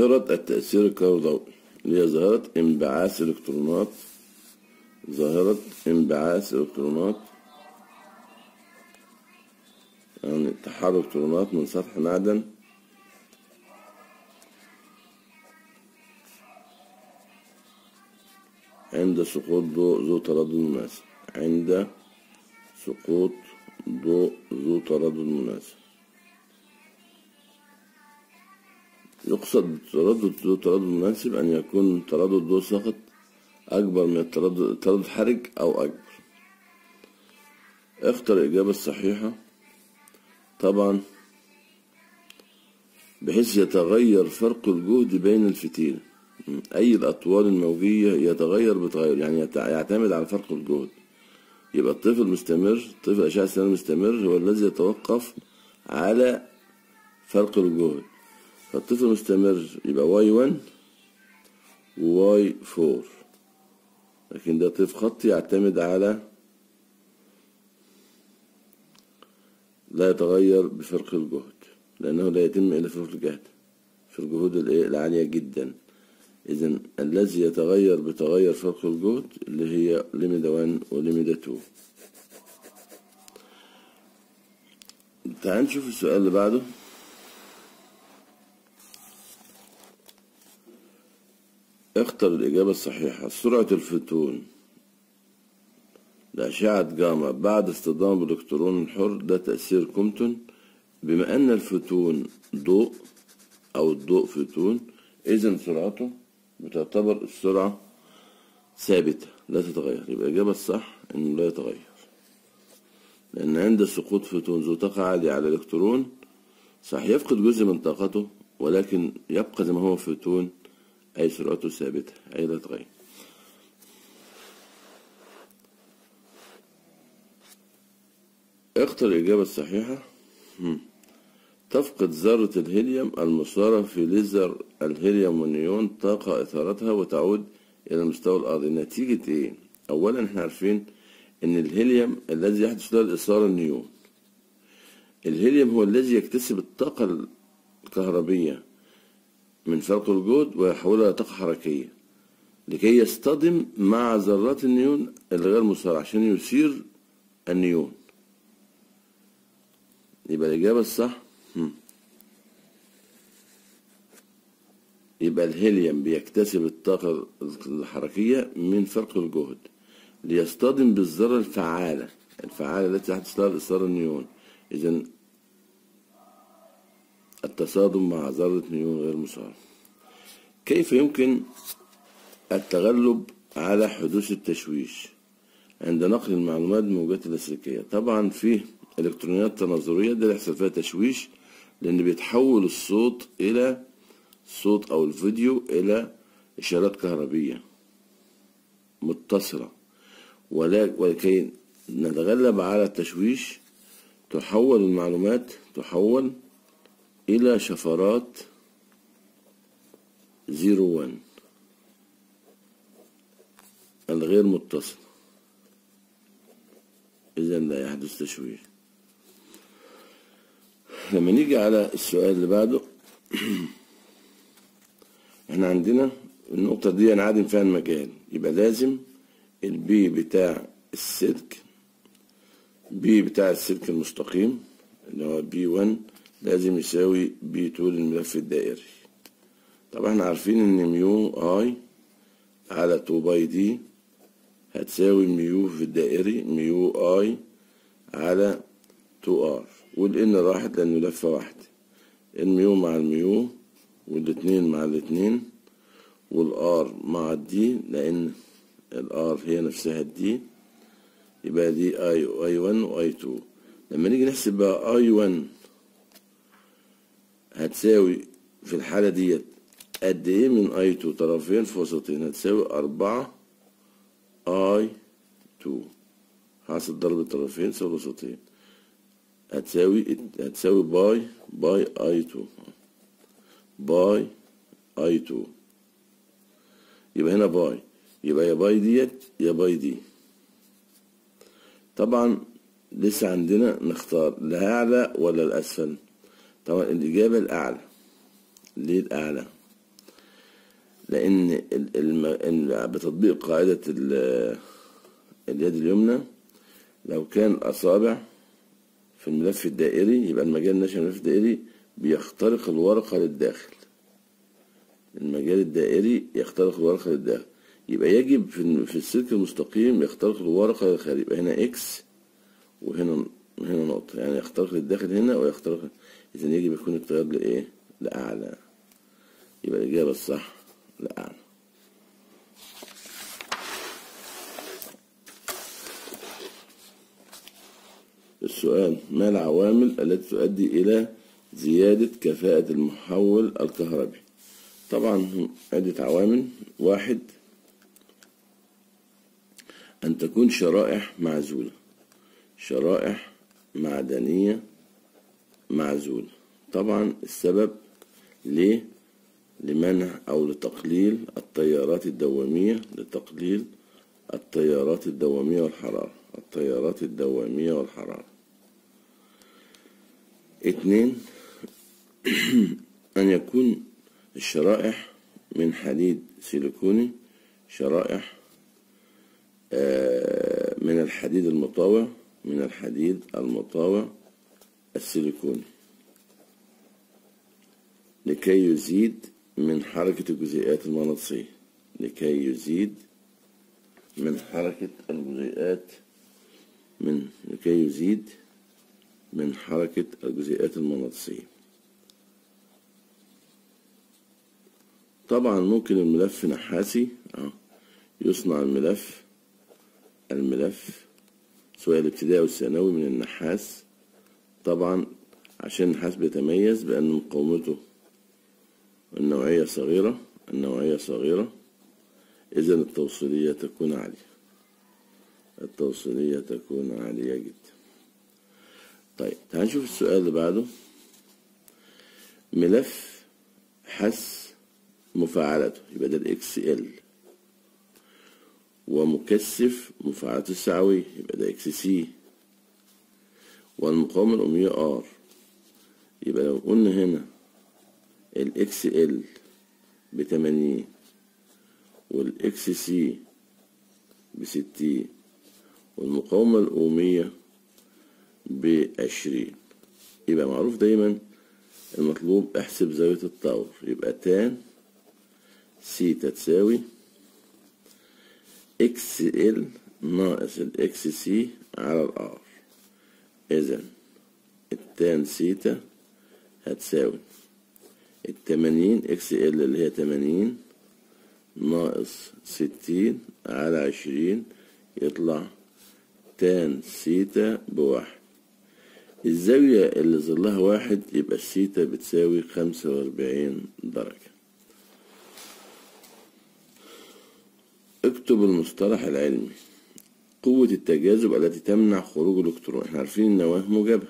ظاهرة التأثير الكهروضوئي اللي هي ظاهرة انبعاث الإلكترونات ظاهرة انبعاث الإلكترونات يعني تحرك إلكترونات من سطح معدن عند سقوط ضوء ذو تردد مناسب عند سقوط ضوء ذو تردد مناسب يقصد بالتردد ذو تردد مناسب أن يكون تردد الضوء ساقط أكبر من التردد التردد حرج أو أكبر اختر الإجابة الصحيحة طبعا بحيث يتغير فرق الجهد بين الفتيل أي الأطوال الموجية يتغير بتغير يعني يعتمد على فرق الجهد يبقى الطفل مستمر طفل أشعة السنة مستمر هو الذي يتوقف على فرق الجهد فالطفل مستمر يبقى واي 1 وواي 4 لكن ده طيف خطي يعتمد على لا يتغير بفرق الجهد لأنه لا يتم إلا فرق الجهد في الجهود العالية جدا إذا الذي يتغير بتغير فرق الجهد اللي هي ليميدا 1 وليميدا 2 تعال نشوف السؤال اللي بعده اختر الإجابة الصحيحة سرعة الفوتون لأشعة جاما بعد اصطدام بالإلكترون الحر ده تأثير كومتون بما أن الفوتون ضوء أو الضوء فوتون إذا سرعته بتعتبر السرعة ثابتة لا تتغير يبقى الإجابة الصح إنه لا يتغير لأن عند سقوط فوتون ذو طاقة عالية على الإلكترون صح يفقد جزء من طاقته ولكن يبقى زي ما هو فوتون أي سرعته ثابتة أي لا تتغير اختر الإجابة الصحيحة تفقد ذرة الهيليوم المثارة في ليزر الهيليوم والنيون طاقة إثارتها وتعود إلى مستوى الأرض نتيجة إيه؟ أولا إحنا عارفين إن الهيليوم الذي يحدث له الإثارة النيون الهيليوم هو الذي يكتسب الطاقة الكهربية من فرق الجهد ويحولها إلى طاقة حركية لكي يصطدم مع ذرات النيون الغير مثارة عشان يثير النيون يبقى الإجابة الصح يبقى الهيليوم بيكتسب الطاقة الحركية من فرق الجهد ليصطدم بالذرة الفعالة الفعالة التي تحدث لها الإثارة النيون إذا التصادم مع ذرة نيون غير مسار كيف يمكن التغلب على حدوث التشويش عند نقل المعلومات بالموجات اللاسلكية طبعا فيه الكترونيات تناظرية ده يحصل فيها تشويش لأن بيتحول الصوت إلى الصوت أو الفيديو إلى إشارات كهربية متصلة ولكي نتغلب على التشويش تحول المعلومات تحول إلى شفرات زيرو وان الغير متصل إذا لا يحدث تشويش لما نيجي على السؤال اللي بعده احنا عندنا النقطة دي انعدم فيها المجال يبقى لازم البي بتاع السلك بي بتاع السلك المستقيم اللي هو بي 1 لازم يساوي بي طول الملف الدائري طبعا احنا عارفين ان ميو اي على 2 باي دي هتساوي ميو في الدائري ميو اي على 2 ار والان راحت لانه لفه واحده الميو مع الميو والاتنين مع الاتنين والار مع الدي لان الار هي نفسها الدي يبقى دي اي اي 1 واي 2 لما نيجي نحسب بقى اي 1 هتساوي في الحالة ديت قد ايه من اي 2 طرفين في وسطين هتساوي أربعة اي 2 حاصل ضرب الطرفين يساوي وسطين هتساوي هتساوي باي باي اي 2 باي اي 2 يبقى هنا باي يبقى يا باي ديت يا باي دي طبعا لسه عندنا نختار الأعلى ولا الأسفل طبعا الإجابة الأعلى ليه الأعلى لأن ال- الم- ال- بتطبيق قاعدة ال- اليد اليمنى لو كان الأصابع في الملف الدائري يبقى المجال الناشئ من الملف الدائري بيخترق الورقة للداخل المجال الدائري يخترق الورقة للداخل يبقى يجب في في السلك المستقيم يخترق الورقة للخارج يبقى هنا اكس وهنا هنا نقطة يعني يخترق للداخل هنا ويخترق إذا يجب يكون التيار لإيه؟ لأعلى يبقى الإجابة الصح لأعلى السؤال ما العوامل التي تؤدي إلى زيادة كفاءة المحول الكهربي طبعا عدة عوامل واحد أن تكون شرائح معزولة شرائح معدنية معزولة طبعا السبب ليه لمنع أو لتقليل التيارات الدوامية لتقليل التيارات الدوامية والحرارة التيارات الدوامية والحرارة اتنين أن يكون الشرائح من حديد سيليكوني شرائح آه، من الحديد المطاوع من الحديد المطاوع السيليكوني لكي يزيد من حركة الجزيئات المغناطيسية لكي يزيد من حركة الجزيئات من لكي يزيد من حركة الجزيئات المغناطيسية طبعا ممكن الملف نحاسي اه يصنع الملف الملف سواء الابتدائي أو الثانوي من النحاس طبعا عشان النحاس بيتميز بأن مقاومته النوعية صغيرة النوعية صغيرة إذا التوصيلية تكون عالية التوصيلية تكون عالية جدا طيب تعال نشوف السؤال اللي بعده ملف حس مفاعلته يبقى ده الاكس ال ومكثف مفاعلته السعوية يبقى ده اكس سي والمقاومة الأمية ار يبقى لو قلنا هنا الاكس ال بتمانين والاكس سي بستين والمقاومة الأومية بعشرين يبقى معروف دايما المطلوب احسب زاوية الطور يبقى تان سيتا تساوي اكس ال ناقص الاكس سي على الار اذا التان سيتا هتساوي التمانين اكس ال اللي هي تمانين ناقص ستين على عشرين يطلع تان سيتا بواحد الزاوية اللي ظلها واحد يبقى السيتا بتساوي خمسة وأربعين درجة اكتب المصطلح العلمي قوة التجاذب التي تمنع خروج الإلكترون احنا عارفين النواة موجبة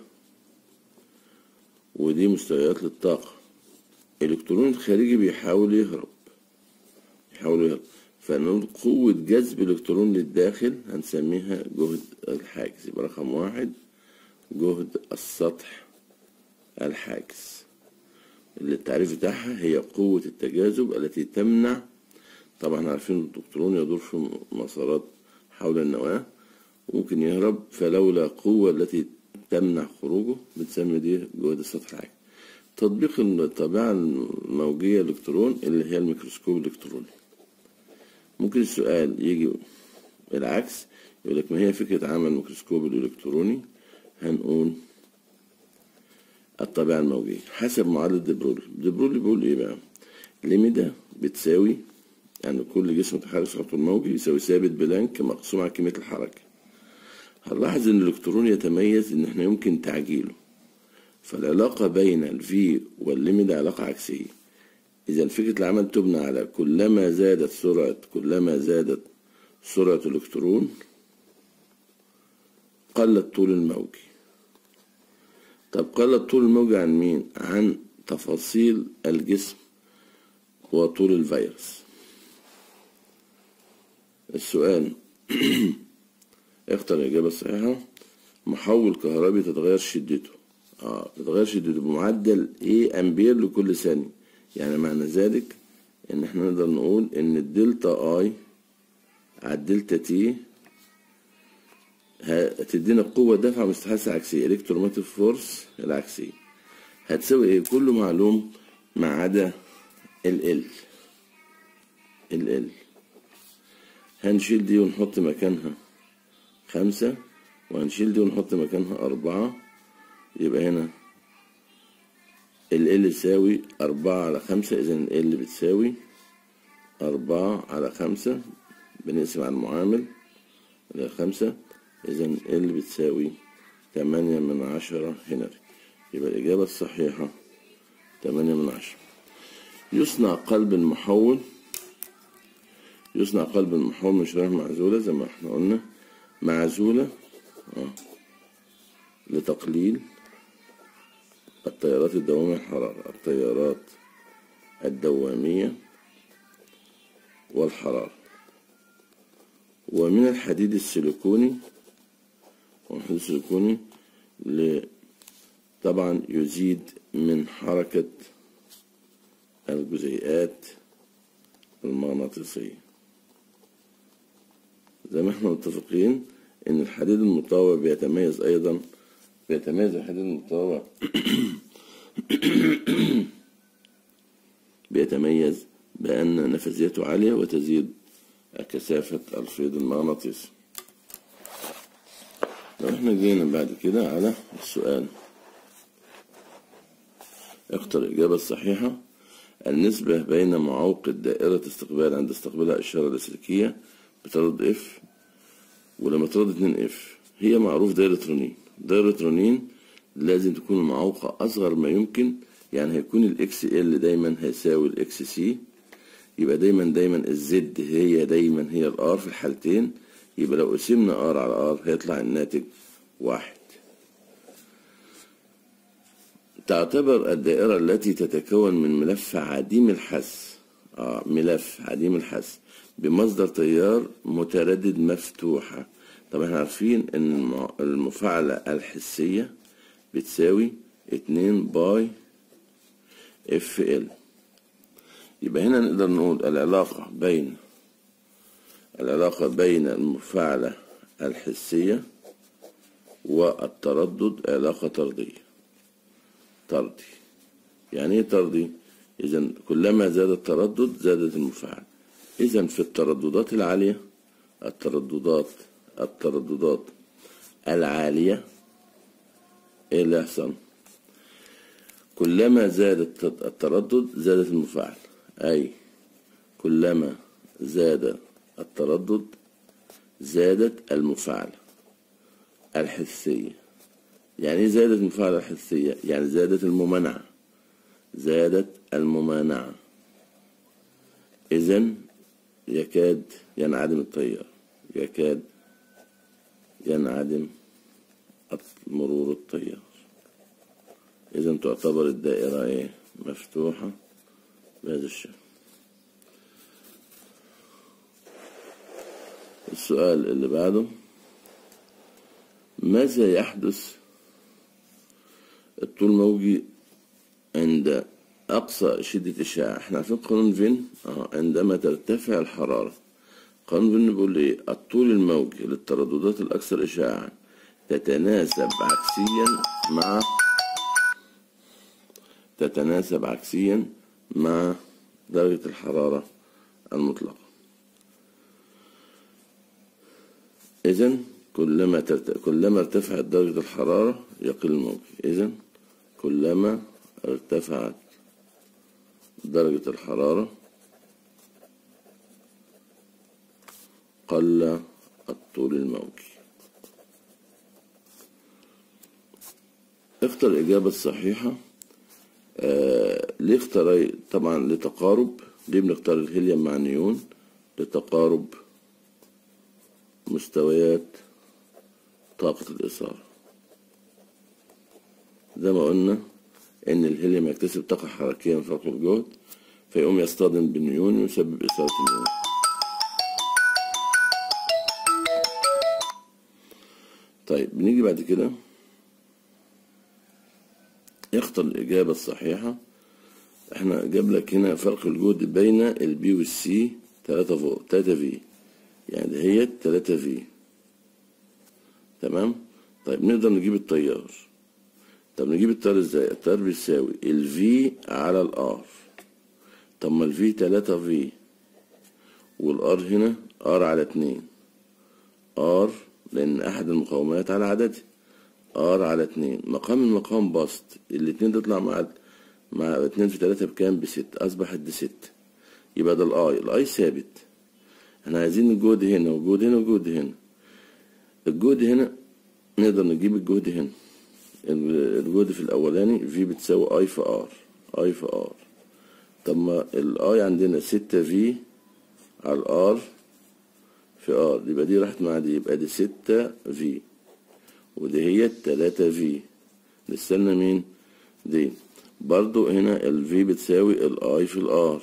ودي مستويات للطاقة الإلكترون الخارجي بيحاول يهرب يحاول يهرب فنقول قوة جذب الإلكترون للداخل هنسميها جهد الحاجز يبقى رقم واحد جهد السطح الحاجز اللي التعريف بتاعها هي قوة التجاذب التي تمنع طبعا عارفين الإلكترون يدور في مسارات حول النواة وممكن يهرب فلولا قوة التي تمنع خروجه بتسمي دي جهد السطح الحاجز تطبيق الطبيعة الموجية الإلكترون اللي هي الميكروسكوب الإلكتروني ممكن السؤال يجي العكس يقول لك ما هي فكرة عمل الميكروسكوب الإلكتروني هنقول الطبيعة الموجية حسب معادلة ديبرولي ديبرولي بيقول إيه بقى ليميدا بتساوي يعني كل جسم متحرك في خط الموجي يساوي ثابت بلانك مقسوم على كمية الحركة هنلاحظ إن الإلكترون يتميز إن إحنا يمكن تعجيله فالعلاقة بين الفي والليميدا علاقة عكسية إذا فكرة العمل تبنى على كلما زادت سرعة كلما زادت سرعة الإلكترون قل الطول الموجي طب قل الطول الموجي عن مين؟ عن تفاصيل الجسم وطول الفيروس السؤال اختر الإجابة الصحيحة محول كهربي تتغير شدته اه تتغير شدته بمعدل ايه امبير لكل ثانية يعني معنى ذلك ان احنا نقدر نقول ان الدلتا اي على الدلتا تي هتدينا قوة دفع مستحثة عكسية الكتروموتيف فورس العكسية هتساوي ايه كله معلوم ما عدا ال ال ال ال هنشيل دي ونحط مكانها خمسة وهنشيل دي ونحط مكانها أربعة يبقى هنا ال ال يساوي أربعة على خمسة إذا ال ال بتساوي أربعة على خمسة بنقسم على المعامل على خمسة إذا ال بتساوي تمانية من عشرة هنري يبقى الإجابة الصحيحة تمانية من عشرة يصنع قلب المحول يصنع قلب المحول من شرائح معزولة زي ما احنا قلنا معزولة اه لتقليل التيارات الدوامية الحرارة التيارات الدوامية والحرارة ومن الحديد السيليكوني والحديد السيليكوني ل- طبعا يزيد من حركة الجزيئات المغناطيسية زي ما احنا متفقين ان الحديد المطاوع بيتميز ايضا بيتميز الحديد المطاوع بيتميز بأن نفاذيته عالية وتزيد كثافة الفيض المغناطيسي لو احنا جينا بعد كده على السؤال اختر الإجابة الصحيحة النسبة بين معوق دائرة استقبال عند استقبالها إشارة لاسلكية بتردد اف ولما تردد 2 اف هي معروف دائرة رنين دائرة رنين لازم تكون المعوقة أصغر ما يمكن يعني هيكون الاكس ال دايما هيساوي الاكس سي يبقى دايما دايما الزد هي دايما هي الار في الحالتين يبقى لو قسمنا ار على ار هيطلع الناتج واحد تعتبر الدائرة التي تتكون من ملف عديم الحس آه ملف عديم الحس بمصدر تيار متردد مفتوحة طب احنا عارفين ان المع- المفاعلة الحسية بتساوي اتنين باي اف ال يبقى هنا نقدر نقول العلاقة بين العلاقة بين المفاعلة الحسية والتردد علاقة طردية طردي يعني ايه طردي اذا كلما زاد التردد زادت المفاعلة اذا في الترددات العالية الترددات الترددات العالية ايه اللي يحصل كلما زاد الت- التردد زادت المفاعلة أي كلما زاد التردد زادت المفاعلة الحسية يعني ايه زادت المفاعلة الحسية يعني زادت الممانعة زادت الممانعة إذن يكاد ينعدم التيار يكاد ينعدم مرور التيار إذا تعتبر الدائرة إيه مفتوحة بهذا الشكل السؤال اللي بعده ماذا يحدث الطول الموجي عند أقصى شدة إشعاع احنا عارفين قانون فين اه عندما ترتفع الحرارة قانون فين بيقول ايه الطول الموجي للترددات الأكثر إشعاعا تتناسب عكسيا مع تتناسب عكسيا مع درجة الحرارة المطلقة إذا كلما ترت... كلما ارتفعت درجة الحرارة يقل الموج إذا كلما ارتفعت درجة الحرارة قل الطول الموجي اختر الإجابة الصحيحة آه ليه اختار طبعا لتقارب ليه بنختار الهيليوم مع النيون لتقارب مستويات طاقة الإثارة زي ما قلنا إن الهيليوم يكتسب طاقة حركية من فوق الجهد فيقوم يصطدم بالنيون ويسبب إثارة النيون طيب بنيجي بعد كده يختار الإجابة الصحيحة احنا جاب لك هنا فرق الجهد بين البي والسي 3 فولت 3 في يعني هي 3 في تمام طيب نقدر نجيب التيار طب نجيب التيار ازاي التيار بيساوي الفي على الار طب ما الفي 3 في والار هنا ار على 2 ار لان احد المقاومات على عددها ار على 2 مقام المقام بسط الاتنين تطلع مع مع 2 في 3 بكام بستة اصبحت دي 6 يبقى ده الاي الاي ثابت احنا عايزين الجهد هنا والجهد هنا والجهد هنا الجهد هنا نقدر نجيب الجهد هنا الجهد في الاولاني في بتساوي اي في ار اي في ار طب ما الاي عندنا 6 في على الار في ار يبقى دي راحت مع دي يبقى دي 6 في ودي هي 3 في لسه مين دي برضو هنا الفي بتساوي الاي في الار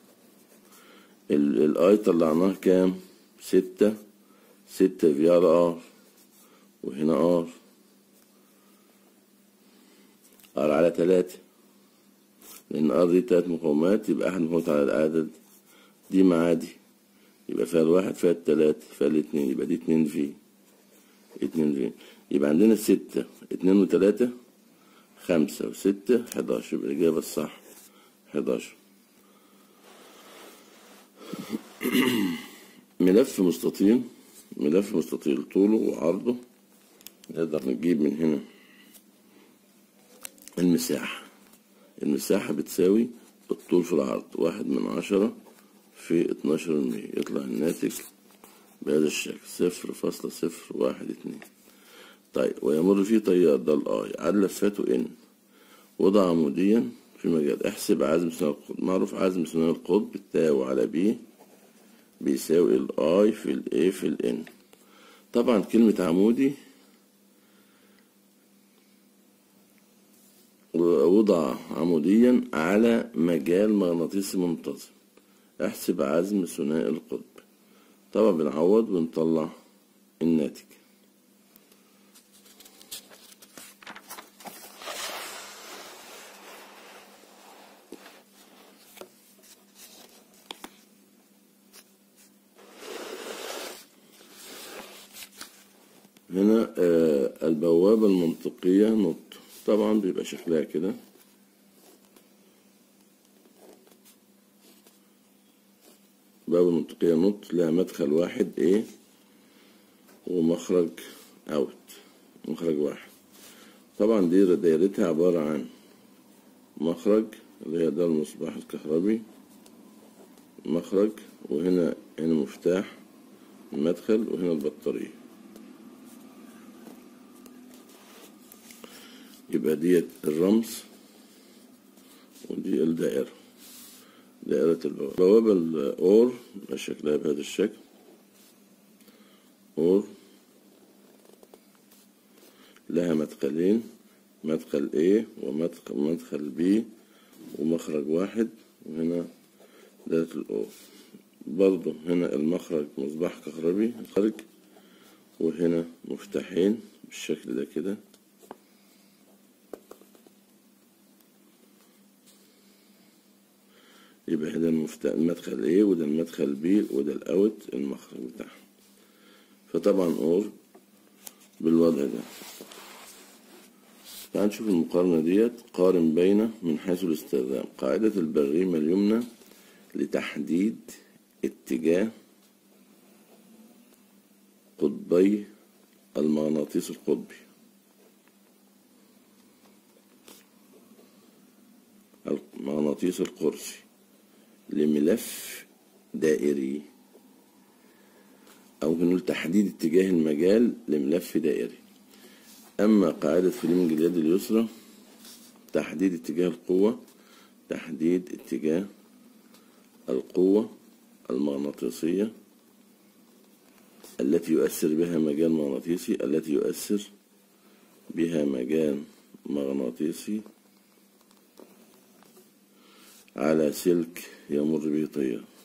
الاي طلعناه كام ستة ستة في على ار وهنا ار ار على تلاتة لان ار دي تلات مقاومات يبقى احد مقاومات على العدد دي مع دي يبقى فيها الواحد فيها التلاتة فيها الاتنين يبقى دي اتنين في اتنين في يبقى عندنا ستة اتنين وتلاتة خمسة وستة حداشر يبقى الإجابة الصح حداشر ملف مستطيل ملف مستطيل طوله وعرضه نقدر نجيب من هنا المساحة المساحة بتساوي الطول في العرض واحد من عشرة في اتناشر المية يطلع الناتج بهذا الشكل صفر فاصلة صفر واحد اتنين طيب ويمر فيه تيار ده الاي عدد لفاته ان وضع عموديا في مجال احسب عزم ثنائي القطب معروف عزم ثنائي القطب تاو على بي بيساوي الاي في الاي في الان طبعا كلمة عمودي وضع عموديا على مجال مغناطيسي منتظم احسب عزم ثنائي القطب طبعا بنعوض ونطلع الناتج هنا آه البوابة المنطقية نط طبعا بيبقى شكلها كده بوابة منطقية نط لها مدخل واحد A ومخرج اوت مخرج واحد طبعا دي دايرتها عبارة عن مخرج اللي هي ده المصباح الكهربي مخرج وهنا هنا مفتاح المدخل وهنا البطارية يبقى ديت الرمز ودي الدائرة دائرة البوابة بوابة الأور يبقى شكلها بهذا الشكل أور لها مدخلين مدخل A ومدخل مدخل B ومخرج واحد وهنا دائرة الأور برضه هنا المخرج مصباح كهربي خارج وهنا مفتاحين بالشكل ده كده يبقى ده المفتاح المدخل A وده المدخل B وده الأوت المخرج بتاعها فطبعا أور بالوضع ده تعال نشوف المقارنة ديت قارن بين من حيث الاستخدام قاعدة البريمة اليمنى لتحديد اتجاه قطبي المغناطيس القطبي المغناطيس القرصي لملف دائري أو نقول تحديد اتجاه المجال لملف دائري أما قاعدة فليمنج اليد اليسرى تحديد اتجاه القوة تحديد اتجاه القوة المغناطيسية التي يؤثر بها مجال مغناطيسي التي يؤثر بها مجال مغناطيسي على سلك يمر به تيار